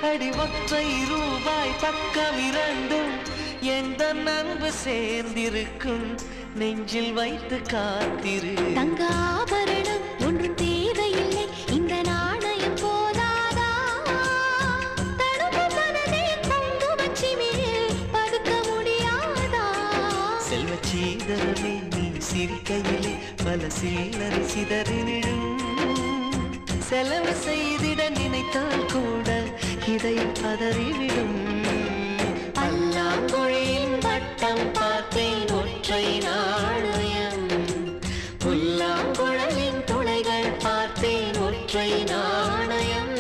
அடி ஒற்றை ரூபாய் பக்கம் இரண்டும் எந்த அன்பு சேர்ந்திருக்கும் நெஞ்சில் வைத்து காத்திரு தங்க ஆபரணம் ஒன்றும் தேவையில்லை இந்த நாணயம் போதாதா தடுப்பு மனதே குங்குமச் சிமிழில் பதுக்க முடியாதா செல்வ சீதரமே நீ சிரிக்கையிலே பல சில்லறை சிதறி விழும் செலவு செய்திட நினைத்தால் கூட இதை பதறிவிடும் பல்லாங்குழியின் வட்டம் பார்த்தேன் ஒற்றை நாணயம் புல்லாங்குழலின் துளைகள் பார்த்தேன் ஒற்றை நாணயம்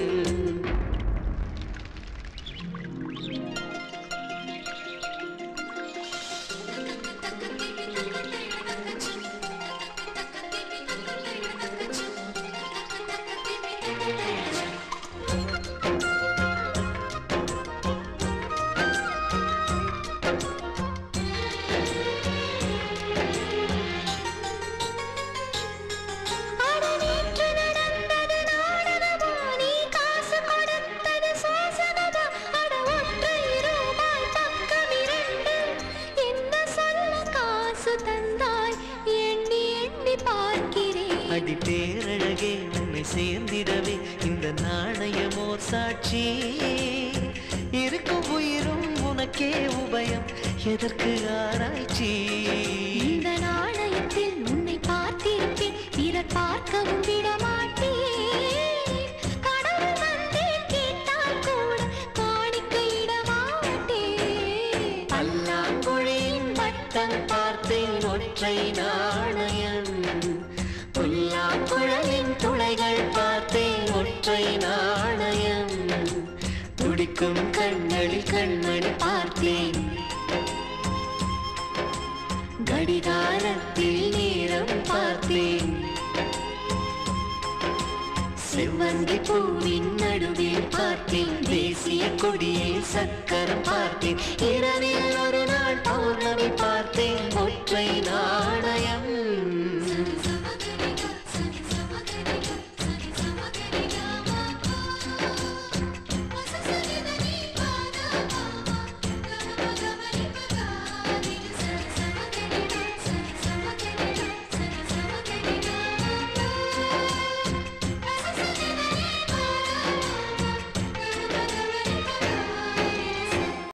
அட நேற்று நடந்தது நாடகமா நீ காசு கொடுத்தது சோசனமா அட ஒற்றை ரூபாய் பக்கம் இரண்டு என்ன சொல்ல காசு தந்தாய் எண்ணி எண்ணி பார்க்கிறேன் அடி பேரழகே உன்னை சேர்ந்திடவே இந்த நாணயமோர் சாட்சி இருக்கும் உயிரும் உனக்கே உபயம் எதற்கு ஆராய்ச்சி இந்த நாணயத்தில் உன்னை பார்த்திருப்பேன் பிறர் பார்க்கவும் விடமாட்டேன் கடவுள் வந்தே கேட்டால் கூட காணிக்கையிட மாட்டேன் பல்லாங்குழியின் வட்டம் பார்த்தேன் ஒற்றை நாணயம் புல்லாங்குழலின் துளைகள் பார்த்தேன் ஒற்றை நாணயம் துடிக்கும் கண்களில் கண்மணி பார்த்தேன் கடிகாரத்தில் நேரம் பார்த்தேன் செவ்வந்தி பூவின் நடுவில் பார்த்தேன் தேசிய கொடியில் சக்கரம் பார்த்தேன் இரவில் ஒரு நாள் பௌர்ணமி பார்த்தேன் ஒற்றை நாள்